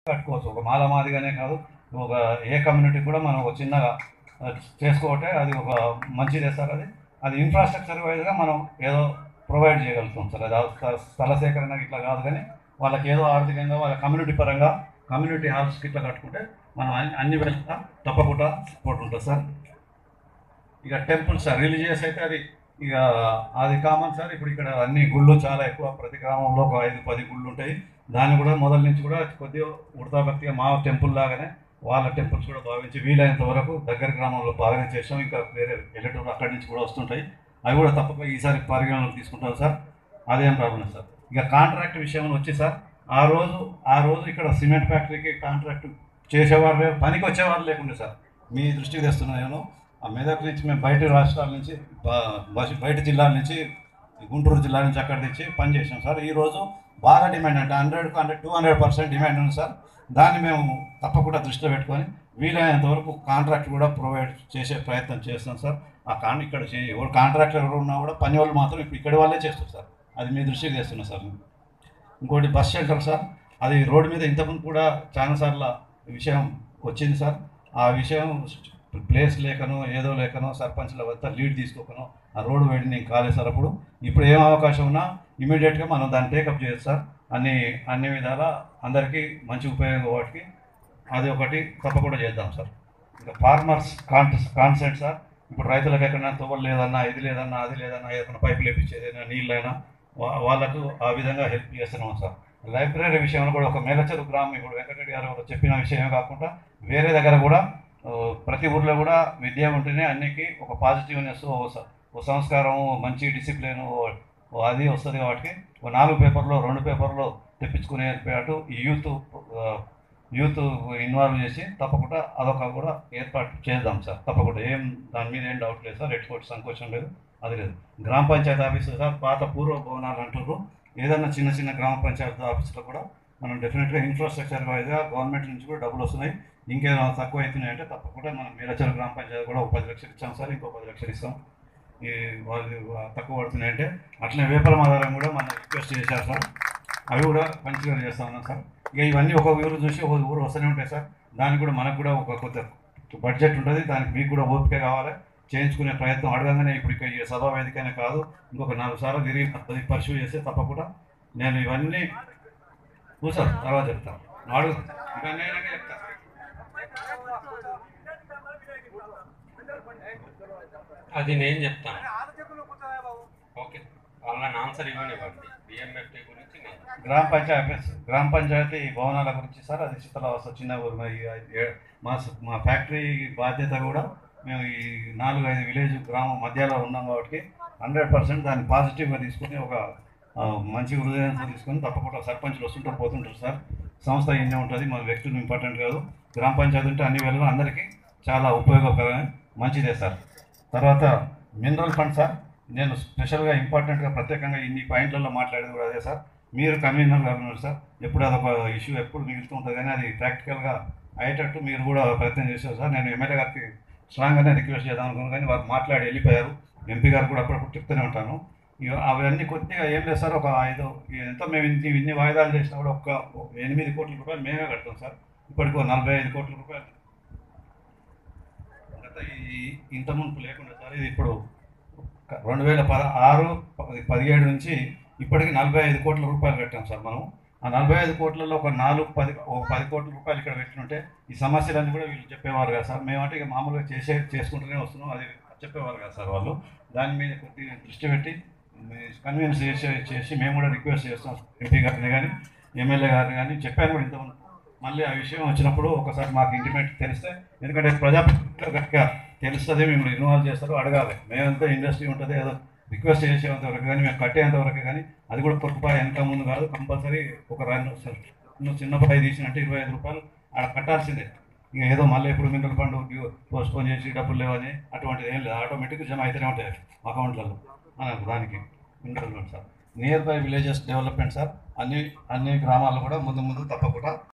కట్టుకోవచ్చు ఒక మాల మాదిగానే కాదు ఒక ఏ కమ్యూనిటీ కూడా మనం ఒక చిన్నగా ఆ, చేసుకోవటే అది ఒక మంచిదే సార్ అది అది ఇన్ఫ్రాస్ట్రక్చర్ వైజ్గా మనం ఏదో ప్రొవైడ్ చేయగలుగుతాం సార్ అది ఆ స్థ- స్థల సేకరణ ఇట్లా కాదు కానీ వాళ్ళకి ఏదో ఆర్థికంగా వాళ్ళ కమ్యూనిటీ పరంగా కమ్యూనిటీ హాల్స్కి ఇట్లా కట్టుకుంటే మనం అన్ని అన్ని విధాలుగా తప్పకుండా సపోర్ట్ ఉంటుంది సార్ ఇక టెంపుల్ సార్ రిలీజియస్ అయితే అది ఇక అది కామన్ సార్ ఇప్పుడు ఇక్కడ అన్ని గుళ్ళు చాలా ఎక్కువ ప్రతి గ్రామంలో ఒక ఐదు పది గుళ్ళు ఉంటాయి దాన్ని కూడా మొదల నుంచి కూడా కొద్దిగా ఉడతా భక్తిగా మా టెంపుల్ లాగానే వాళ్ళ టెంపుల్స్ కూడా భావించి వీలైనంత వరకు దగ్గర గ్రామంలో బాగానే చేసాం ఇంకా వేరే వెళ్ళేటప్పుడు అక్కడి నుంచి కూడా వస్తుంటాయి అవి కూడా తప్పక ఈసారి పరిగణలోకి తీసుకుంటాం సార్ అదేం ప్రాబ్లం సార్ ఇక కాంట్రాక్ట్ విషయంలో వచ్చి సార్ ఆ రోజు ఆ రోజు ఇక్కడ సిమెంట్ ఫ్యాక్టరీకి కాంట్రాక్ట్ చేసేవారు లేరు పనికి వచ్చేవారు లేకుండే సార్ మీ దృష్టికి తెస్తున్నాను నేను ఆ మెదక్ నుంచి మేము బయట రాష్ట్రాల నుంచి బ- బస్- బయట జిల్లాల నుంచి గుంటూరు జిల్లా నుంచి అక్కడ తెచ్చి పని చేసాం సార్ ఈ రోజు బాగా డిమాండ్ అంటే హండ్రెడ్కు hundred two hundred percent demand ఉంది సార్ దాన్ని మేము తప్పకుండా దృష్టిలో పెట్టుకొని వీలైనంత వరకు కాంట్రాక్ట్ కూడా ప్రొవైడ్ చేసే ప్రయత్నం చేస్తాం సార్ ఆ కాన్ ఇక్కడ చే- ఎవరు కాంట్రాక్టర్ ఎవరు ఉన్నా కూడా పని వాళ్ళు మాత్రం ఇప్పుడు ఇక్కడి వాళ్ళే చేస్తారు సార్ అది మీ దృష్టికి తెస్తున్నా సార్ ఇంకోటి బస్ షెల్టర్ సార్ అది రోడ్డు మీద ఇంతకుముందు కూడా చాలాసార్లు విషయం వచ్చింది సార్ ఆ విషయం ప్లేస్ లేకనో ఏదో లేకనో సర్పంచ్ల వద్ద లీడ్ తీసుకోకనో ఆ రోడ్డు వేడి నేను కాలేదు సార్ అప్పుడు ఇప్పుడు ఏం అవకాశం ఉన్నా ఇమీడియట్గా మనం దాన్ని టేకప్ చేయొచ్చు సార్ అన్ని అన్ని విధాల అందరికీ మంచి ఉపయోగం వాటికి అది ఒకటి తప్పకుండా చేద్దాం సార్ ఇంకా ఫార్మర్స్ కాన్ కాన్సెంట్ సార్ ఇప్పుడు రైతులకు ఎక్కడైనా తువ్వలు లేదన్నా ఇది లేదన్నా అది లేదన్నా ఏదైనా పైపులు వేపించేదైనా నీళ్ళైనా వా- వాళ్ళకు ఆ విధంగా హెల్ప్ చేస్తున్నాం సార్ లైబ్రరీ విషయంలో కూడా ఒక మేలచెరు గ్రామం ఇప్పుడు వెంకటరెడ్డి గారు ఒక చెప్పిన విషయమే కాకుండా వేరే దగ్గర కూడా ఆ, ప్రతి ఊర్లో కూడా విద్య ఉంటేనే అన్నికి ఒక పాజిటివ్నెస్ ఓ స- ఓ సంస్కారం మంచి డిసిప్లిన్ అది వస్తుంది కాబట్టి ఓ నాలుగు పేపర్లో రెండు పేపర్లో తెప్పించుకునే పాటు ఈ యూత్ ఆ, యూత్ ఇన్వాల్వ్ చేసి తప్పకుండా అదొక కూడా ఏర్పాటు చేద్దాం సార్ తప్పకుండా ఏం దాని మీద ఏం డౌట్ లేదు సార్ ఎటువంటి సంకోచం లేదు అది లేదు గ్రామ పంచాయతీ ఆఫీసు సార్ పాత పూర్వ భవనాలు అంటారు ఏదైనా చిన్న చిన్న గ్రామ పంచాయతీ ఆఫీసులో కూడా మనం డెఫినెట్గా ఇన్ఫ్రాస్ట్రక్చర్ వైజ్గా గవర్నమెంట్ నుంచి కూడా డబ్బులు వస్తున్నాయి ఇంకేమైనా తక్కువ అవుతున్నాయి అంటే తప్పకుండా మనం మీరచల గ్రామ పంచాయతీ కూడా ఒక పది లక్షలు ఇచ్చాం సార్ ఇంకో పది లక్షలు ఇస్తాం ఈ వాళ్ళు తక్కువ పడుతున్నాయి అంటే అట్లనే వేపల ఆధారం కూడా మనం రిక్వెస్ట్ చేశారు సార్ అవి కూడా మంచిగా చేస్తా ఉన్నాం సార్ ఇక ఇవన్నీ ఒక ఊరు చూసి ఒక ఊరు వస్తూనే ఉంటాయి సార్ దానికి కూడా మనకు కూడా ఒక కొత్త బడ్జెట్ ఉంటుంది దానికి మీకు కూడా ఓపిక కావాలి చేయించుకునే ప్రయత్నం అడగంగానే ఇప్పుడు ఇక్కడ ఈ సభా వేదికనే కాదు ఇంకొక నాలుగు సార్లు తిరిగి అది పరిశీలి చేస్తే తప్పకుండా నేను ఇవన్నీ కూర్చోరు తర్వాత చెప్తాను అడుగు ఇవన్నీ అయినాక చెప్తాను అది నేను చెప్తాను ఓకే వాళ్ళని ఆన్సర్ ఇవ్వనివ్వండి బిఎంఎఫ్టీ గురించి నేను గ్రామ పంచాయతీ గ్రామ పంచాయతీ భవనాల గురించి సార్ అది శీతలావస్థ చిన్న ఊరు మరి ఏ- మా స- మా ఫ్యాక్టరీ బాధ్యత కూడా మేము ఈ నాలుగు ఐదు విలేజ్ గ్రామం మధ్యలో ఉన్నాం కాబట్టి హండ్రెడ్ పర్సెంట్ దాన్ని పాజిటివ్గా తీసుకుని ఒక ఆ, మంచి హృదయంతో తీసుకొని తప్పకుండా సర్పంచ్లు వస్తుంటారు పోతుంటారు సార్ సంస్థ ఇన్నే ఉంటుంది మన వ్యక్తులు ఇంపార్టెంట్ కాదు గ్రామ పంచాయతీ ఉంటే అన్ని వేళలో అందరికీ చాలా ఉపయోగకరమైన మంచిదే సార్ తర్వాత మినరల్ ఫండ్ సార్ నేను స్పెషల్గా ఇంపార్టెంట్గా ప్రత్యేకంగా ఇన్ని పాయింట్లలో మాట్లాడేది కూడా అదే సార్ మీరు కన్వీనర్ గారు ఉన్నారు సార్ ఎప్పుడు అదొక ఇష్యూ ఎప్పుడు మిగులుతూ ఉంటుంది కానీ అది ప్రాక్టికల్గా అయ్యేటట్టు మీరు కూడా ప్రయత్నం చేశారు సార్ నేను ఎమ్మెల్యే గారికి స్ట్రాంగ్గానే రిక్వెస్ట్ చేద్దాం అనుకున్నాను కానీ వారు మాట్లాడి వెళ్ళిపోయారు ఎంపీ గారు కూడా అప్పుడప్పుడు చెప్తూనే ఉంటాను ఇక అవన్నీ కొద్దిగా ఏం లేదు సార్ ఒక ఐదు ఎంతో మేము ఇన్ని ఇన్ని వాయిదాలు చేసినా కూడా ఒక్క ఎనిమిది కోట్ల రూపాయలు మేమే కడతాం సార్ ఇప్పటికి ఒక నలభై ఐదు కోట్ల రూపాయలు గత ఈ ఇంత మునుపు లేకుండా సార్ ఇది ఇప్పుడు రెండు వేల పద ఆరు ప- పదిహేడు నుంచి ఇప్పటికి నలభై ఐదు కోట్ల రూపాయలు కట్టాం సార్ మనం ఆ నలభై ఐదు కోట్లలో ఒక నాలుగు పది ఒక పది కోట్ల రూపాయలు ఇక్కడ పెట్టినుంటే ఈ సమస్యలన్నీ కూడా వీళ్ళు చెప్పేవారు కదా సార్ మేమంటే ఇక మామూలుగా చేసే చేసుకుంటూనే వస్తున్నాం అది చెప్పేవారు కదా సార్ వాళ్ళు దాని మీద కొద్దిగా దృష్టి పెట్టి కన్విన్స్ చేసి చేసి మేము కూడా రిక్వెస్ట్ చేస్తాం ఎంపీ గారిని కానీ ఎమ్మెల్యే గారిని కానీ చెప్పాను కూడా ఇంతకుముందు మళ్ళీ ఆ విషయం వచ్చినప్పుడు ఒకసారి మాకు ఇంటిమేట్ తెలిస్తే ఎందుకంటే ప్రజా గట్టిగా తెలుస్తుంది మిమ్మల్ని ఇన్వాల్వ్ చేస్తారు అడగాలి మేమంతా ఇండస్ట్రీ ఉంటుంది ఏదో రిక్వెస్ట్ చేసేంత వరకు కానీ మేము కట్టేంత వరకు కానీ అది కూడా పొరపాటు వెనక ముందు కాదు కంపల్సరీ ఒక రెండు నువ్వు చిన్న పై తీసినట్టు ఇరవై ఐదు రూపాయలు ఆడ కట్టాల్సిందే ఇక ఏదో మళ్ళీ ఎప్పుడు మినరల్ ఫండ్ పోస్ట్పోన్ చేసి డబ్బులు లేవని అటువంటిది ఏం లేదు ఆటోమేటిక్గా జమ అయితేనే ఉంటాయి అకౌంట్లలో మనకు దానికి mineral fund sir near by villages development sir అన్ని అన్ని గ్రామాల్లో కూడా ముందు ముందు తప్పకుండా